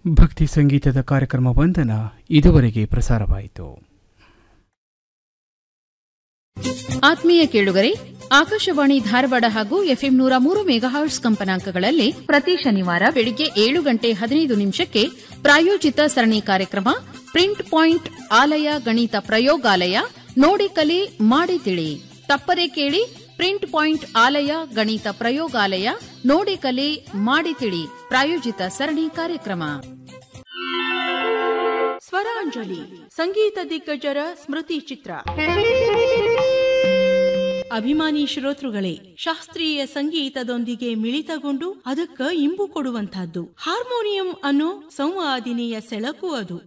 ಭಕ್ತಿ ಸಂಗೀತದ ಕಾರ್ಯಕ್ರಮ ವಂದನ ಇದುವರೆಗೆ ಪ್ರಸಾರವಾಯಿತು ಆತ್ಮೀಯ ಕೇಳುಗರೆ ಆಕಾಶವಾಣಿ ಧಾರವಾಡ ಹಾಗೂ ಎಫ್ಎಂ ನೂರ ಮೂರು ಮೆಗಾಹರ್ಟ್ಸ್ ಕಂಪನಾಂಕಗಳಲ್ಲಿ ಪ್ರತಿ ಶನಿವಾರ ಬೆಳಿಗ್ಗೆ ಏಳು ಗಂಟೆ ಹದಿನೈದು ನಿಮಿಷಕ್ಕೆ ಪ್ರಾಯೋಜಿತ ಸರಣಿ ಕಾರ್ಯಕ್ರಮ ಪ್ರಿಂಟ್ ಪಾಯಿಂಟ್ ಆಲಯ ಗಣಿತ ಪ್ರಯೋಗಾಲಯ ನೋಡಿ ಕಲಿ ಮಾಡಿ ತಿಳಿ ತಪ್ಪದೆ ಕೇಳಿ ಪ್ರಿಂಟ್ ಪಾಯಿಂಟ್ ಆಲಯ ಗಣಿತ ಪ್ರಯೋಗಾಲಯ ನೋಡಿ ಕಲಿ ಮಾಡಿ ತಿಳಿ ಪ್ರಾಯೋಜಿತ ಸರಣಿ ಕಾರ್ಯಕ್ರಮ ಸ್ವರಾಂಜಲಿ ಸಂಗೀತ ದಿಗ್ಗಜರ ಸ್ಮೃತಿ ಚಿತ್ರ ಅಭಿಮಾನಿ ಶ್ರೋತೃಗಳೇ ಶಾಸ್ತ್ರೀಯ ಸಂಗೀತದೊಂದಿಗೆ ಮಿಳಿತಗೊಂಡು ಅದಕ್ಕ ಇಂಬು ಕೊಡುವಂತಹದ್ದು ಹಾರ್ಮೋನಿಯಂ ಅನ್ನೋ ಸಂವಾದಿನಿಯ ಸೆಳಕು ಅದು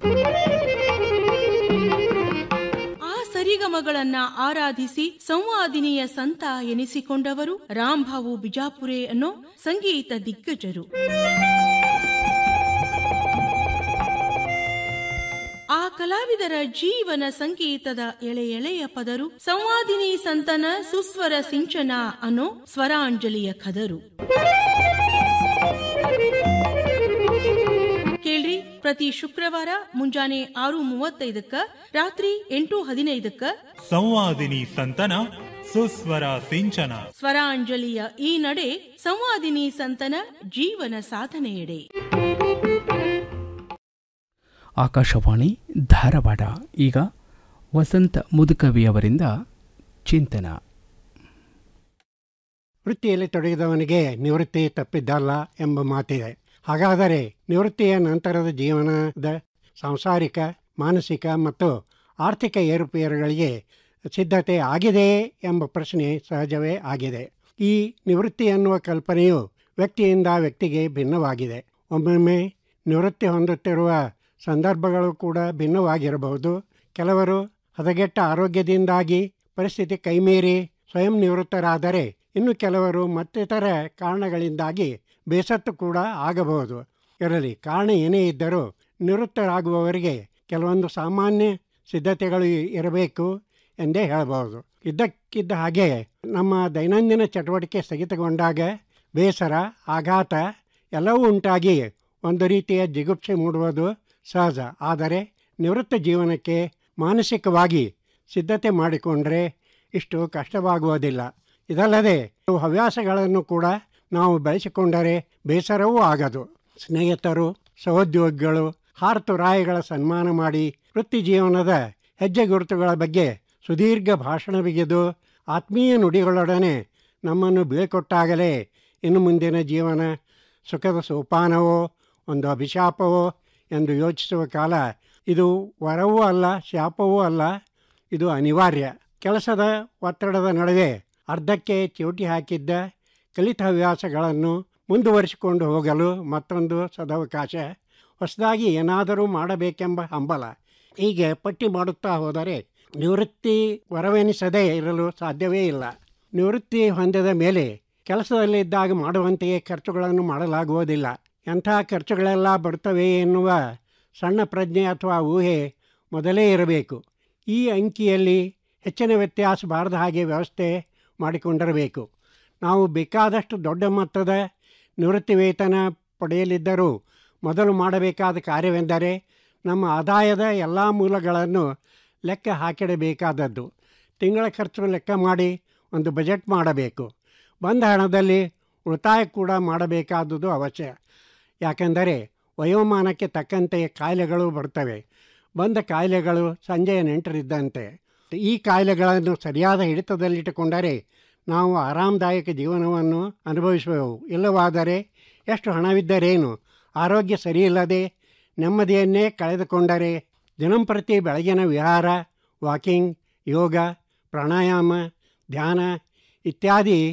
ಆ ಸರಿಗಮಗಳನ್ನ ಆರಾಧಿಸಿ ಸಂವಾದಿನಿಯ ಸಂತ ಎನಿಸಿಕೊಂಡವರು ರಾಂಭಾವು ಬಿಜಾಪುರೆ ಅನ್ನೋ ಸಂಗೀತ ದಿಗ್ಗಜರು ಆ ಕಲಾವಿದರ ಜೀವನ ಸಂಗೀತದ ಎಳೆ ಎಳೆಯ ಪದರು ಸಂವಾದಿನಿ ಸಂತನ ಸುಸ್ವರ ಸಿಂಚನ ಅನ್ನೋ ಸ್ವರಾಂಜಲಿಯ ಕದರು ಕೇಳ್ರಿ ಪ್ರತಿ ಶುಕ್ರವಾರ ಮುಂಜಾನೆ ಆರು ಮೂವತ್ತೈದಕ್ಕ ರಾತ್ರಿ ಎಂಟು ಹದಿನೈದಕ್ಕ ಸಂವಾದಿನಿ ಸಂತನ ಸುಸ್ವರ ಸಿಂಚನ ಸ್ವರಾಂಜಲಿಯ ಈ ನಡೆ ಸಂವಾದಿನಿ ಸಂತನ ಜೀವನ ಸಾಧನೆಯೆಡೆ ಆಕಾಶವಾಣಿ ಧಾರವಾಡ ಈಗ ವಸಂತ ಮುದುಕವಿಯವರಿಂದ ಚಿಂತನ ವೃತ್ತಿಯಲ್ಲಿ ತೊಡಗಿದವನಿಗೆ ನಿವೃತ್ತಿ ತಪ್ಪಿದ್ದಲ್ಲ ಎಂಬ ಮಾತಿದೆ ಹಾಗಾದರೆ ನಿವೃತ್ತಿಯ ನಂತರದ ಜೀವನದ ಸಾಂಸಾರಿಕ ಮಾನಸಿಕ ಮತ್ತು ಆರ್ಥಿಕ ಏರುಪೇರುಗಳಿಗೆ ಸಿದ್ಧತೆ ಆಗಿದೆಯೇ ಎಂಬ ಪ್ರಶ್ನೆ ಸಹಜವೇ ಆಗಿದೆ ಈ ನಿವೃತ್ತಿ ಎನ್ನುವ ಕಲ್ಪನೆಯು ವ್ಯಕ್ತಿಯಿಂದ ವ್ಯಕ್ತಿಗೆ ಭಿನ್ನವಾಗಿದೆ ಒಮ್ಮೊಮ್ಮೆ ನಿವೃತ್ತಿ ಹೊಂದುತ್ತಿರುವ ಸಂದರ್ಭಗಳು ಕೂಡ ಭಿನ್ನವಾಗಿರಬಹುದು ಕೆಲವರು ಹದಗೆಟ್ಟ ಆರೋಗ್ಯದಿಂದಾಗಿ ಪರಿಸ್ಥಿತಿ ಕೈಮೀರಿ ಸ್ವಯಂ ನಿವೃತ್ತರಾದರೆ ಇನ್ನು ಕೆಲವರು ಮತ್ತಿತರ ಕಾರಣಗಳಿಂದಾಗಿ ಬೇಸತ್ತು ಕೂಡ ಆಗಬಹುದು ಇರಲಿ ಕಾರಣ ಏನೇ ಇದ್ದರೂ ನಿವೃತ್ತರಾಗುವವರಿಗೆ ಕೆಲವೊಂದು ಸಾಮಾನ್ಯ ಸಿದ್ಧತೆಗಳು ಇರಬೇಕು ಎಂದೇ ಹೇಳಬಹುದು ಇದ್ದಕ್ಕಿದ್ದ ಹಾಗೆ ನಮ್ಮ ದೈನಂದಿನ ಚಟುವಟಿಕೆ ಸ್ಥಗಿತಗೊಂಡಾಗ ಬೇಸರ ಆಘಾತ ಎಲ್ಲವೂ ಉಂಟಾಗಿ ಒಂದು ರೀತಿಯ ಜಿಗುಪ್ಸೆ ಮೂಡುವುದು ಸಹಜ ಆದರೆ ನಿವೃತ್ತ ಜೀವನಕ್ಕೆ ಮಾನಸಿಕವಾಗಿ ಸಿದ್ಧತೆ ಮಾಡಿಕೊಂಡ್ರೆ ಇಷ್ಟು ಕಷ್ಟವಾಗುವುದಿಲ್ಲ ಇದಲ್ಲದೆ ಹವ್ಯಾಸಗಳನ್ನು ಕೂಡ ನಾವು ಬೆಳೆಸಿಕೊಂಡರೆ ಬೇಸರವೂ ಆಗದು ಸ್ನೇಹಿತರು ಸಹೋದ್ಯೋಗಿಗಳು ಹಾರತುರಾಯಿಗಳ ಸನ್ಮಾನ ಮಾಡಿ ವೃತ್ತಿ ಜೀವನದ ಹೆಜ್ಜೆ ಗುರುತುಗಳ ಬಗ್ಗೆ ಸುದೀರ್ಘ ಭಾಷಣ ಬಿಗಿದು ಆತ್ಮೀಯ ನುಡಿಗಳೊಡನೆ ನಮ್ಮನ್ನು ಬೀಳ್ಕೊಟ್ಟಾಗಲೇ ಇನ್ನು ಮುಂದಿನ ಜೀವನ ಸುಖದ ಸೋಪಾನವೋ ಒಂದು ಅಭಿಶಾಪವೋ ಎಂದು ಯೋಚಿಸುವ ಕಾಲ ಇದು ವರವೂ ಅಲ್ಲ ಶಾಪವೂ ಅಲ್ಲ ಇದು ಅನಿವಾರ್ಯ ಕೆಲಸದ ಒತ್ತಡದ ನಡುವೆ ಅರ್ಧಕ್ಕೆ ಚಿವುಟಿ ಹಾಕಿದ್ದ ಕಲಿತ ಹವ್ಯಾಸಗಳನ್ನು ಮುಂದುವರಿಸಿಕೊಂಡು ಹೋಗಲು ಮತ್ತೊಂದು ಸದವಕಾಶ ಹೊಸದಾಗಿ ಏನಾದರೂ ಮಾಡಬೇಕೆಂಬ ಹಂಬಲ ಹೀಗೆ ಪಟ್ಟಿ ಮಾಡುತ್ತಾ ಹೋದರೆ ನಿವೃತ್ತಿ ವರವೆನಿಸದೇ ಇರಲು ಸಾಧ್ಯವೇ ಇಲ್ಲ ನಿವೃತ್ತಿ ಹೊಂದಿದ ಮೇಲೆ ಕೆಲಸದಲ್ಲಿದ್ದಾಗ ಮಾಡುವಂತೆಯೇ ಖರ್ಚುಗಳನ್ನು ಮಾಡಲಾಗುವುದಿಲ್ಲ ಎಂಥ ಖರ್ಚುಗಳೆಲ್ಲ ಬರ್ತವೆ ಎನ್ನುವ ಸಣ್ಣ ಪ್ರಜ್ಞೆ ಅಥವಾ ಊಹೆ ಮೊದಲೇ ಇರಬೇಕು ಈ ಅಂಕಿಯಲ್ಲಿ ಹೆಚ್ಚಿನ ವ್ಯತ್ಯಾಸ ಬಾರದ ಹಾಗೆ ವ್ಯವಸ್ಥೆ ಮಾಡಿಕೊಂಡಿರಬೇಕು ನಾವು ಬೇಕಾದಷ್ಟು ದೊಡ್ಡ ಮೊತ್ತದ ನಿವೃತ್ತಿ ವೇತನ ಪಡೆಯಲಿದ್ದರೂ ಮೊದಲು ಮಾಡಬೇಕಾದ ಕಾರ್ಯವೆಂದರೆ ನಮ್ಮ ಆದಾಯದ ಎಲ್ಲ ಮೂಲಗಳನ್ನು ಲೆಕ್ಕ ಹಾಕಿಡಬೇಕಾದದ್ದು ತಿಂಗಳ ಖರ್ಚು ಲೆಕ್ಕ ಮಾಡಿ ಒಂದು ಬಜೆಟ್ ಮಾಡಬೇಕು ಬಂದ ಹಣದಲ್ಲಿ ಉಳಿತಾಯ ಕೂಡ ಮಾಡಬೇಕಾದುದು ಅವಶ್ಯ ಯಾಕೆಂದರೆ ವಯೋಮಾನಕ್ಕೆ ತಕ್ಕಂತೆ ಕಾಯಿಲೆಗಳು ಬರ್ತವೆ ಬಂದ ಕಾಯಿಲೆಗಳು ಸಂಜೆಯ ನೆಂಟರಿದ್ದಂತೆ ಈ ಕಾಯಿಲೆಗಳನ್ನು ಸರಿಯಾದ ಹಿಡಿತದಲ್ಲಿಟ್ಟುಕೊಂಡರೆ ನಾವು ಆರಾಮದಾಯಕ ಜೀವನವನ್ನು ಅನುಭವಿಸುವೆವು ಇಲ್ಲವಾದರೆ ಎಷ್ಟು ಹಣವಿದ್ದರೇನು ಆರೋಗ್ಯ ಸರಿಯಿಲ್ಲದೆ ನೆಮ್ಮದಿಯನ್ನೇ ಕಳೆದುಕೊಂಡರೆ ದಿನಂಪ್ರತಿ ಬೆಳಗಿನ ವಿಹಾರ ವಾಕಿಂಗ್ ಯೋಗ ಪ್ರಾಣಾಯಾಮ ಧ್ಯಾನ ಇತ್ಯಾದಿ